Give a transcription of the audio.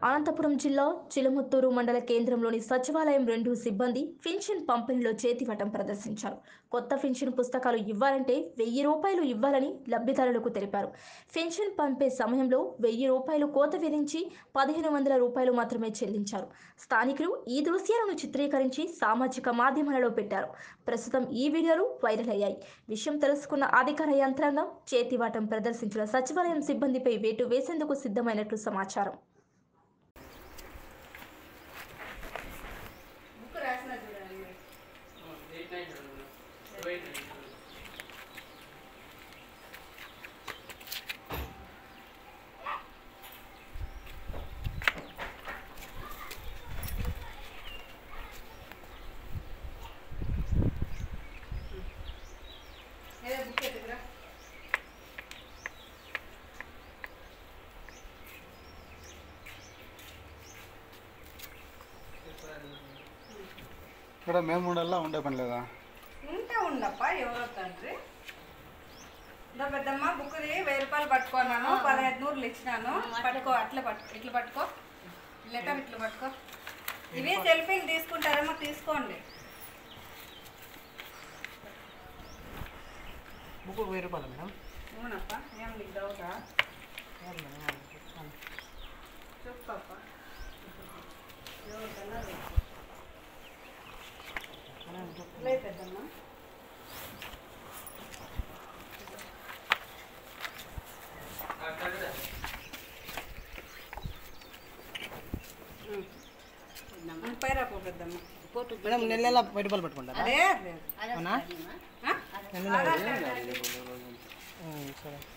అనంతపురం జిల్లా చిలుముత్తూరు మండల కేంద్రంలోని సచివాలయం రెండు సిబ్బంది ఫిన్షన్ పంపిణీలో చేతివటం ప్రదర్శించారు కొత్త ఫిన్షన్ పుస్తకాలు ఇవ్వాలంటే వెయ్యి రూపాయలు ఇవ్వాలని లబ్ధిదారులకు తెలిపారు ఫిన్షన్ పంపే సమయంలో వెయ్యి రూపాయలు కోత విధించి పదిహేను వందల రూపాయలు మాత్రమే చెల్లించారు స్థానికులు ఈ దృశ్యాలను చిత్రీకరించి సామాజిక మాధ్యమాలలో పెట్టారు ప్రస్తుతం ఈ వీడియోలు వైరల్ అయ్యాయి విషయం తెలుసుకున్న అధికార యంత్రాంగం చేతివాటం ప్రదర్శించిన సచివాలయం సిబ్బందిపై వేటు వేసేందుకు సిద్ధమైనట్లు సమాచారం బుక్ రాసిన చూడండి ఏదో బుక్ ఎత్తుకురా ఇక్కడ మేము ఉండాలా ఉండే పని లేదా ఉంటే ఉండప్ప ఎవరో తండ్రి ఇంత పెద్దమ్మ బుక్ది వెయ్యి రూపాయలు పట్టుకున్నాను పదహైదు నూరులు ఇచ్చినాను పట్టుకో అట్లా పట్టుకో ఇట్లా పట్టుకో లెటర్ ఇట్లా పట్టుకో ఇవి సెల్ఫీలు తీసుకుంటారేమో తీసుకోండి బుక్ వెయ్యి రూపాయలు మేడం అవునప్ప ఏం నీకు డౌటా చెప్పప్ప ఎవరికన్నా రేపు. లే పెద్దమ్మ ముప్పై రాపో పెద్దమ్మ మేడం నెల నెల వెయ్యి రూపాయలు పట్టుకుంటారా అదే అదే అవునా ఆ? నెల నెల ఉమ్, సరే